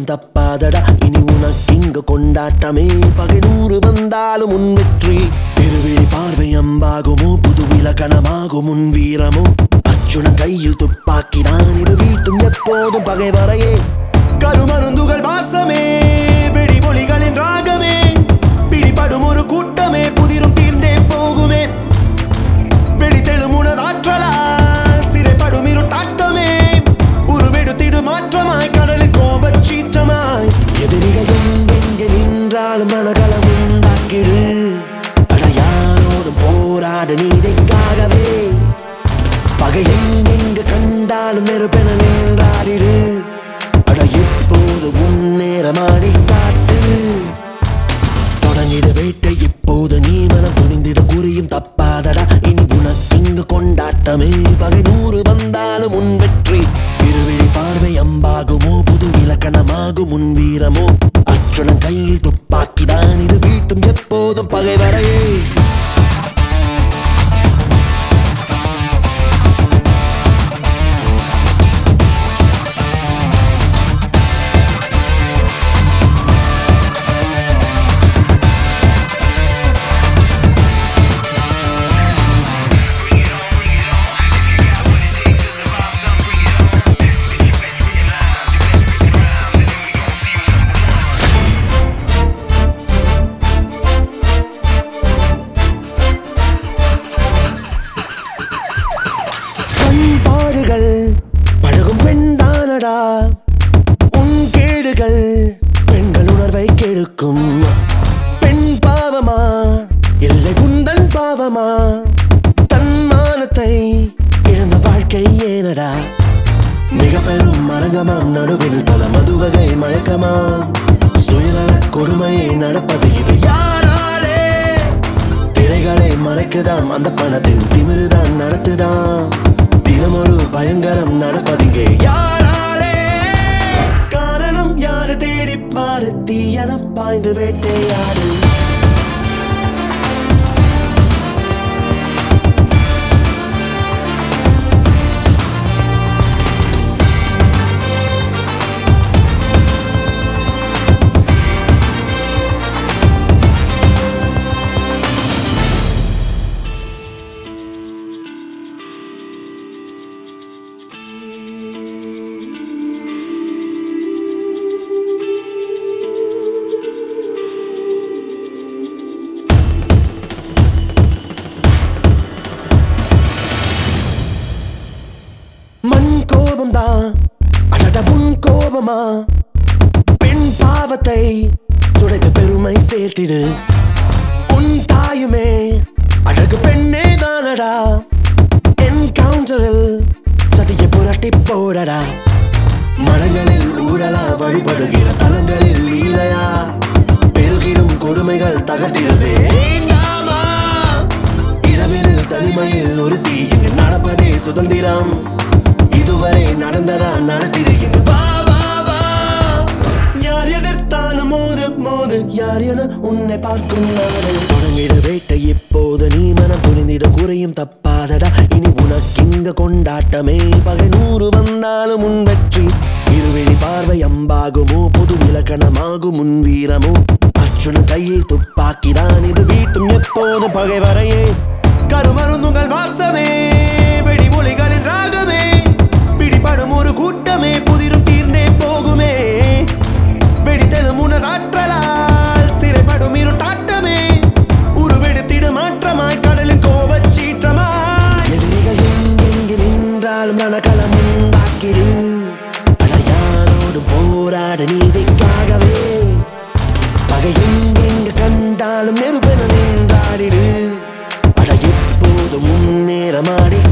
குறியும் தப்பாதடா இனி உனக்கு இங்க கொண்டாட்டமே பகை நூறு வந்தாலும் உன் வெற்றி திருவிழி பார்வை அம்பாகுமோ புது இலக்கணமாகும் உன் வீரமோ அர்ஜுனன் கையில் துப்பாக்கிதான் இது வீட்டும் எப்போதும் பகைவரையே கருமருந்துகள் வாசமே வெடி ஒளிகளின் ராகமே பிடிபடும் ஒரு கூட்டமே புதிரும் தீர்ந்தே போகுமே வெடித்தெழும் உனதாற்றலால் சிறைப்படும் இருட்டாட்டமே உருவெடுத்திடு மாற்றமாய் கடலில் கோபச் சீற்றமாய் எதிரிகள் எங்கெங்கே நின்றாலும் மனகளம் உண்டாக்கிடு அட யாரோடும் போராட நீதைக்காகவே பகை எங்கெங்கு கண்டாலும் நெருப்பென நின்றாடிடு அட இப்போது முன்னேறமாடி காட்டு தொடங்கிட வேட்டை இப்போது நீ மனம் துணிந்திட குறியும் தப்பாதடா இனி உனக்கு இங்கு கொண்டாட்டமே பகை நூறு வந்தாலும் உன் வெற்றி இருவிழி பார்வை அம்பாகுமோ புது இலக்கணமாகும் உன் வீரமோ அர்ஜுனன் கையில் துப்பாக்கிதான் இது வீட்டும் எப்போதும் பகை வரையே பண்பாடுகள் பழகும் பெண்தானடா உன் கேடுகள் பெண்கள் உணர்வை கெடுக்கும் பெண் பாவமா இல்லை குந்தன் பாவமா தன்மானத்தை இழந்த வாழ்க்கை ஏனடா மிக பெரும் மரங்கமாம் நடுவில் பல மதுவகை மயக்கமாம் சுயநல கொடுமையை நடப்பது இது யாராலே திரைகளை மறைக்குதாம் அந்த பணத்தின் திமிருதான் நடத்துதாம் தினமொரு பயங்கரம் நடப்பதிங்கே யாராலே காரணம் யாரு தேடி பாரு தீயன பாய்ந்து வேட்டையாடு மண் கோபம்தான் அடட உன் கோபமா பெண் பாவத்தை துடைத்து பெருமை சேர்த்திடு உன் தாயுமே அழகு பெண்ணே தானடா என்கவுண்டரில் சதியை புரட்டி போடடா மரங்களில் ஊழலா வழிபடுகிற தலங்களில் இல்லையா பெருகிடும் கொடுமைகள் தகர்த்திடவே வேண்டாமா? இரவினில் தனிமையில் ஒரு தீ இங்கு நடப்பதே சுதந்திரம் இதுவரை நடந்ததா நடத்திடுகின்ற வா வா வா யார் எதிர்த்தாலும் மோது மோது யார் என உன்னை பார்க்கும் நாடு தொடங்கிட வேட்டை இப்போது நீ மனம் புரிந்திட குறையும் தப்பாதடா இனி உனக்கு இங்க கொண்டாட்டமே பகை நூறு வந்தாலும் உன் வெற்றி இருவெளி பார்வை அம்பாகுமோ புது இலக்கணமாகும் உன் வீரமோ அர்ஜுனன் கையில் துப்பாக்கிதான் இது வீட்டும் எப்போதும் பகை வரையே கருமருந்துங்கள் வாசமே வெடி ஒளிகளின் ராகமே பிடிபடும் ஒரு கூட்டமே புதிரும் தீர்ந்தே போகுமே வெடித்தெழும் உணராற்றலால் சிறைப்படும் இருட்டாட்டமே உருவெடுத்திட மாற்றமாய் கடலின் கோபச் சீற்றமாய் எதிரிகள் எங்கெங்கு நின்றாலும் ரணகளம் உண்டாக்கிடு அட யாரோடும் போராட நீதிக்காகவே பகை எங்கெங்கு கண்டாலும் நெருப்பென நின்றாடிடு அட எப்போதும் முன்னேற மாடி